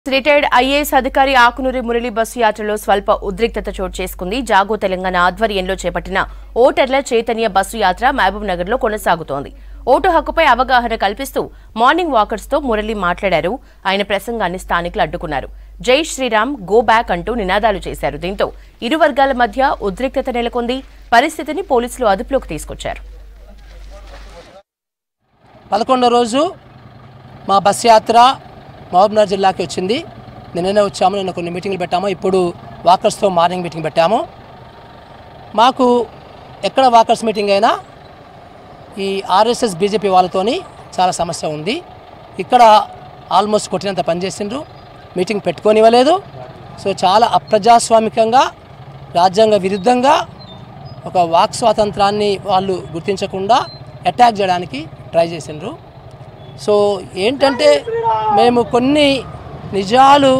retired IAS అధికారి Akunuri Murali bus యాత్రలో స్వల్ప ఉద్రిక్తత చోటు చేసుకుంది జాగో తెలంగాణ ఆధ్వర్యంలో చేపట్టిన ఓటర్ల చైతన్య బస్సు యాత్ర మహబూబ్ నగర్ లో కొనసాగుతోంది ఓటు హక్కుపై అవగాహన కల్పిస్తూ మార్నింగ్ వాకర్స్ తో మురళి మాట్లాడారు ఆయన ప్రసంగాన్ని స్థానికులు అడ్డుకున్నారు జై శ్రీరామ్ గో బ్యాక్ అంటూ నినాదాలు చేశారు దీంతో ఇరు వర్గాల మధ్య ఉద్రిక్తత నెలకొంది పరిస్థితిని పోలీసులు అదుపులోకి తీసుకొచ్చారు పదకొండో రోజు మా బస్ యాత్ర మహబూబ్నగర్ జిల్లాకి వచ్చింది నిన్ననే వచ్చాము నిన్న కొన్ని మీటింగ్లు పెట్టాము ఇప్పుడు వాకర్స్తో మార్నింగ్ మీటింగ్ పెట్టాము మాకు ఎక్కడ వాకర్స్ మీటింగ్ అయినా ఈ ఆర్ఎస్ఎస్ బీజేపీ వాళ్ళతోని చాలా సమస్య ఉంది ఇక్కడ ఆల్మోస్ట్ కొట్టినంత పనిచేసిండ్రు మీటింగ్ పెట్టుకోనివ్వలేదు సో చాలా అప్రజాస్వామికంగా రాజ్యాంగ విరుద్ధంగా ఒక వాక్ స్వాతంత్రాన్ని వాళ్ళు గుర్తించకుండా అటాక్ చేయడానికి ట్రై చేసిండ్రు సో ఏంటంటే మేము కొన్ని నిజాలు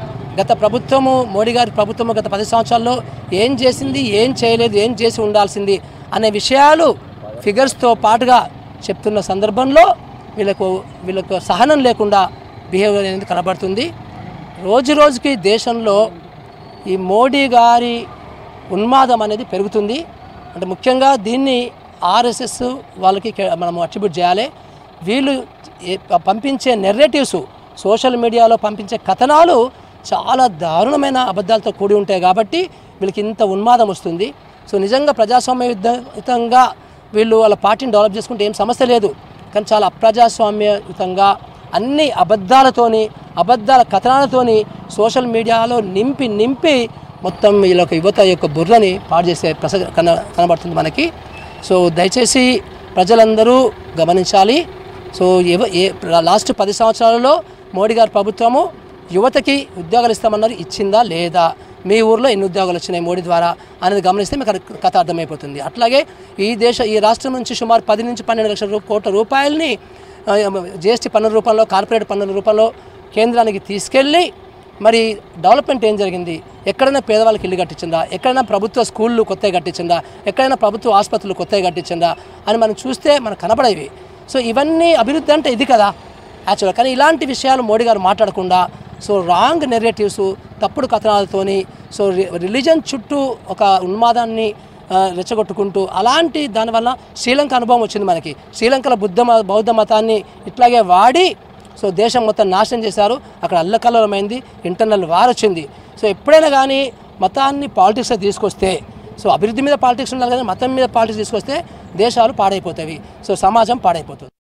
గత ప్రభుత్వము మోడీ గారి ప్రభుత్వము గత పది సంవత్సరాల్లో ఏం చేసింది ఏం చేయలేదు ఏం చేసి ఉండాల్సింది అనే విషయాలు ఫిగర్స్తో పాటుగా చెప్తున్న సందర్భంలో వీళ్ళకు వీళ్ళకు సహనం లేకుండా బిహేవియర్ అనేది కనబడుతుంది రోజు రోజుకి దేశంలో ఈ మోడీ గారి ఉన్మాదం అనేది పెరుగుతుంది అంటే ముఖ్యంగా దీన్ని ఆర్ఎస్ఎస్ వాళ్ళకి కే- మనము అట్రిబ్యూట్ చేయాలి వీళ్ళు ఏ- పంపించే నెర్రేటివ్స్ సోషల్ మీడియాలో పంపించే కథనాలు చాలా దారుణమైన అబద్ధాలతో కూడి ఉంటాయి కాబట్టి వీళ్ళకి ఇంత ఉన్మాదం వస్తుంది సో నిజంగా ప్రజాస్వామ్యయుతంగా వీళ్ళు వాళ్ళ పార్టీని డెవలప్ చేసుకుంటే ఏం సమస్య లేదు కానీ చాలా అప్రజాస్వామ్యయుతంగా అన్ని అబద్ధాలతోని అబద్ధాల కథనాలతోని సోషల్ మీడియాలో నింపి నింపి మొత్తం వీళ్ళ యొక్క యువత యొక్క బుర్రని పాడు చేసే ప్రస కన కనబడుతుంది మనకి సో దయచేసి ప్రజలందరూ గమనించాలి సో ఎవ ఏ లాస్ట్ పది సంవత్సరాలలో మోడీ గారి ప్రభుత్వము యువతకి ఉద్యోగాలు ఇస్తామన్నారు ఇచ్చిందా లేదా మీ ఊర్లో ఎన్ని ఉద్యోగాలు వచ్చినాయి మోడీ ద్వారా అనేది గమనిస్తే మీకు అది కథ అర్థమైపోతుంది అట్లాగే ఈ దేశ ఈ రాష్ట్రం నుంచి సుమారు పది నుంచి పన్నెండు లక్షల రూ- కోట్ల రూపాయలని జిఎస్టీ పన్నుల రూపంలో కార్పొరేట్ పన్నుల రూపంలో కేంద్రానికి తీసుకెళ్ళి మరి డెవలప్మెంట్ ఏం జరిగింది ఎక్కడైనా పేదవాళ్ళకి ఇల్లు కట్టించిందా ఎక్కడైనా ప్రభుత్వ స్కూళ్ళు కొత్తగా కట్టించిందా ఎక్కడైనా ప్రభుత్వ ఆసుపత్రులు కొత్తగా కట్టించిందా అని మనం చూస్తే మనకు కనపడేవి సో ఇవన్నీ అభివృద్ధి అంటే ఇది కదా యాక్చువల్గా కానీ ఇలాంటి విషయాలు మోడీ గారు మాట్లాడకుండా సో రాంగ్ నెరేటివ్స్ తప్పుడు కథనాలతోని సో రిలీజన్ చుట్టూ ఒక ఉన్మాదాన్ని ఆ, రెచ్చగొట్టుకుంటూ అలాంటి దానివల్ల శ్రీలంక అనుభవం వచ్చింది మనకి శ్రీలంకలో బుద్ధ మ- బౌద్ధ మతాన్ని ఇట్లాగే వాడి సో దేశం మొత్తం నాశనం చేశారు అక్కడ అల్లకల్లమైంది ఇంటర్నల్ వార్ వచ్చింది సో ఎప్పుడైనా కానీ మతాన్ని పాలిటిక్స్లో తీసుకొస్తే సో అభివృద్ధి మీద పాలిటిక్స్ ఉండాలి కానీ మతం మీద పాలిటిక్స్ తీసుకొస్తే దేశాలు పాడైపోతాయి సో సమాజం పాడైపోతుంది